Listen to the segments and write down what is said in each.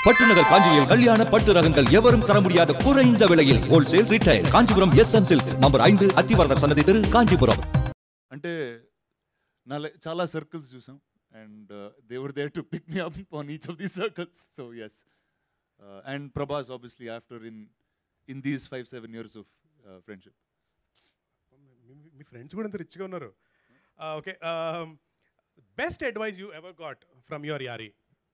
பட்டுநகர் காஞ்சியில் கல்யாண பட்டு ரகங்கள் எவரும் தர முடியாத குறைந்த விலையில் wholesale retail Kanchipuram S M silks number ఐదు అత్తివరద సన్నది తెరు కాంచీపురం అంటే నా లై- చాలా సర్కిల్స్ చూసాం and they were there to pick me up on each of these circles so yes and Prabhas obviously after in in these five seven years of friendship మీ- మీ ఫ్రెండ్స్ కూడా ఇంత రిచ్గా ఉన్నారు okay best advice you ever got from your యారీ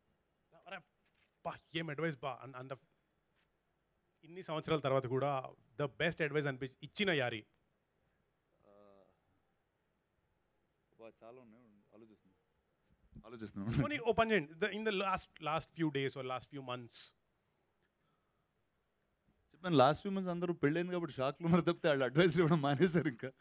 బా ఏం advice బా అన్- అంత ఇన్ని సంవత్సరాల తర్వాత కూడా ద బెస్ట్ అడ్వైస్ అనిపించి ఇచ్చిన యారీ చాలా ఉన్నాయి ఆలోచిస్తున్నాను ఆలోచిస్తున్నాను పోనీ ఓ పని చేయండి in the last last few days or last few months చెప్పాను లాస్ట్ ఫ్యూ మంత్స్ అందరూ పెళ్ళైంది కాబట్టి షాక్లు ఉన్నారు తప్పితే వాళ్ళు అడ్వైస్ ఇవ్వడం మానేశారు ఇంకా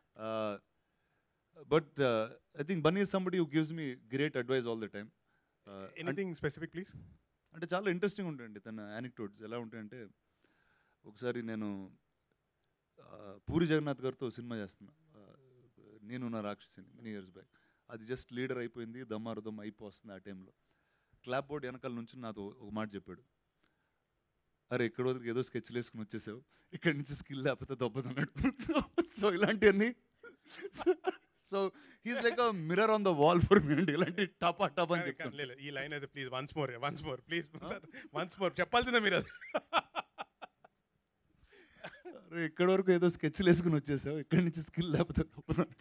but I think Bunny somebody who gives me great advice all the time anything specific please అంటే చాలా ఇంట్రెస్టింగ్ ఉంటాయండి తన యానిక్టోడ్స్ ఎలా ఉంటాయంటే ఒకసారి నేను ఆ, పూరి జగన్నాథ్ గారితో సినిమా చేస్తున్నా ఆ, నేను నా రాక్షసిని మెనీ ఇయర్స్ బ్యాక్ అది జస్ట్ లీడర్ అయిపోయింది దమ్మారుదమ్ అయిపోతుంది ఆ టైంలో క్లాప్ బోర్డ్ వెనకాల నుంచి నాతో ఒక మాట చెప్పాడు అరే ఇక్కడ వరకు ఏదో స్కెచ్లు వేసుకుని వచ్చేసావు ఇక్కడి నుంచి స్కిల్ లేకపోతే దొబ్బదన్నాడు సో ఇలాంటివన్నీ so he's like a mirror on the wall for me అండి ఇలాంటి టపా టపా అని చెప్తాను లేదు ఈ లైన్ అయితే please once more once more please once more చెప్పాల్సిందే మీరు అది అరే ఇక్కడ వరకు ఏదో స్కెచ్లు వేసుకుని వచ్చేసావు ఇక్కడి నుంచి స్కిల్ లేకపోతే దొబ్బదన్నాడు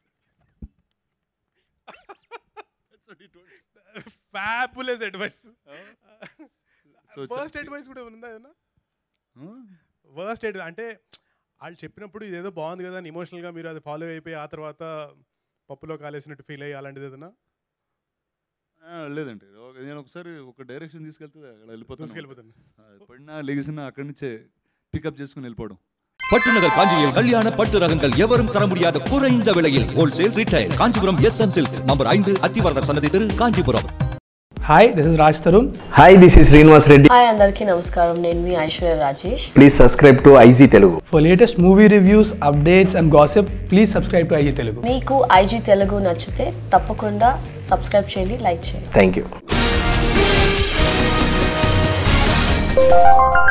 ఫ్యాబులెస్ అడ్వైస్ So, ఫస్ట్ చెప్పి- అడ్వైస్ కూడా ఉందా ఏదన్నా Huh? వర్స్ట్ అడ్వైస్ అంటే వాళ్ళు చెప్పినప్పుడు ఇదేదో బాగుంది కదా అని ఎమోషనల్గా మీరు అది ఫాలో అయిపోయి ఆ తర్వాత పప్పులో కాలేసినట్టు ఫీల్ అయ్యి అలాంటిది ఏదన్నా ఆ, లేదండి ఒక- నేను ఒకసారి ఒక డైరెక్షన్ తీసుకెళ్తే అక్కడ వెళ్ళిపోతాను దూసుకెళ్ళిపోతుంది ఆ, పడినా లెగిసినా అక్కడి నుంచే పికప్ చేసుకుని వెళ్ళిపోవడం பட்டுநகர் காஞ்சியில் கல்யாண பட்டு ரகங்கள் எவரும் தர முடியாத குறைந்த விலையில் wholesale retail Kanchipuram S M silks number ఐదు అత్తివరద సన్నది తెరు Kanchipuram hi this is Raj Tarun hi this is Srinivas Reddy hi అందరికీ నమస్కారం నేను మీ Aishwarya Rajesh please subscribe to IG Telugu for latest movie reviews updates and gossip please subscribe to IG Telugu మీకు ఐజీ తెలుగు నచ్చితే తప్పకుండా సబ్స్క్రైబ్ చేయండి లైక్ చేయండి థ్యాంక్ యూ